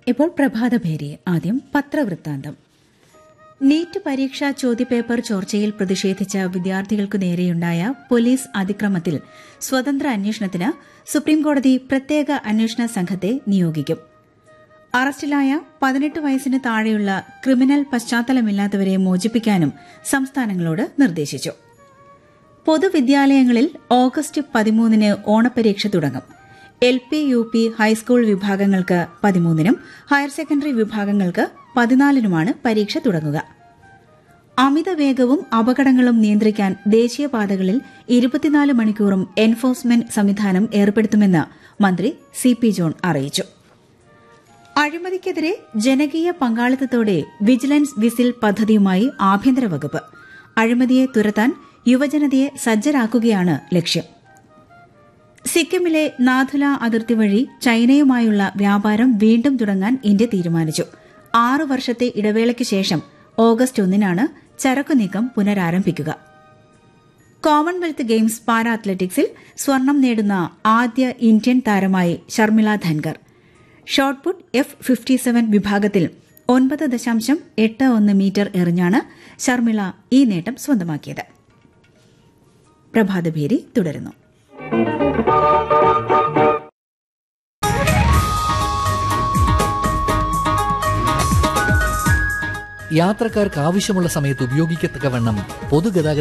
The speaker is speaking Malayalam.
ഇപ്പോൾ പ്രഭാതഭേരി ആദ്യം പത്രവൃത്താന്തം നീറ്റ് പരീക്ഷാ ചോദ്യപേപ്പർ ചോർച്ചയിൽ പ്രതിഷേധിച്ച വിദ്യാർത്ഥികൾക്കു നേരെയുണ്ടായ പോലീസ് അതിക്രമത്തിൽ സ്വതന്ത്ര അന്വേഷണത്തിന് സുപ്രീംകോടതി പ്രത്യേക അന്വേഷണ സംഘത്തെ നിയോഗിക്കും അറസ്റ്റിലായ പതിനെട്ട് വയസ്സിന് താഴെയുള്ള ക്രിമിനൽ പശ്ചാത്തലമില്ലാത്തവരെ മോചിപ്പിക്കാനും സംസ്ഥാനങ്ങളോട് നിർദ്ദേശിച്ചു പൊതുവിദ്യാലയങ്ങളിൽ ഓഗസ്റ്റ് പതിമൂന്നിന് ഓണപരീക്ഷ തുടങ്ങും L P U P high school വിഭാഗങ്ങൾക്ക് പതിമൂന്നിനും ഹയർ സെക്കൻഡറി വിഭാഗങ്ങൾക്ക് പതിനാലിനുമാണ് പരീക്ഷ തുടങ്ങുക അമിത വേഗവും അപകടങ്ങളും നിയന്ത്രിക്കാൻ ദേശീയപാതകളിൽ ഇരുപത്തിനാല് മണിക്കൂറും എൻഫോഴ്സ്മെന്റ് സംവിധാനം ഏർപ്പെടുത്തുമെന്ന് മന്ത്രി സി പി ജോൺ അറിയിച്ചു അഴിമതിക്കെതിരെ ജനകീയ പങ്കാളിത്തത്തോടെ വിജിലൻസ് വിസിൽ പദ്ധതിയുമായി ആഭ്യന്തര വകുപ്പ് അഴിമതിയെ തുരത്താൻ യുവജനതയെ സജ്ജരാക്കുകയാണ് ലക്ഷ്യം സിക്കിമിലെ നാഥുല അതിർത്തി വഴി ചൈനയുമായുള്ള വ്യാപാരം വീണ്ടും തുടങ്ങാൻ ഇന്ത്യ തീരുമാനിച്ചു ആറ് വർഷത്തെ ഇടവേളയ്ക്ക് ശേഷം ഓഗസ്റ്റ് ഒന്നിനാണ് ചരക്കു നീക്കം പുനരാരംഭിക്കുക കോമൺവെൽത്ത് ഗെയിംസ് പാരാ അത്ലറ്റിക്സിൽ സ്വർണം നേടുന്ന ആദ്യ ഇന്ത്യൻ താരമായി Sharmila Dhankar shot put F fifty seven വിഭാഗത്തിൽ ഒൻപത് ദശാംശം എട്ട് ഒന്ന് മീറ്റർ എറിഞ്ഞാണ് ഷർമിള ഈ നേട്ടം സ്വന്തമാക്കിയത് പ്രഭാതഭേരി തുടരുന്നു യാത്രക്കാർക്ക് ആവശ്യമുള്ള സമയത്ത് ഉപയോഗിക്കത്തക്കവണ്ണം പൊതുഗതാഗത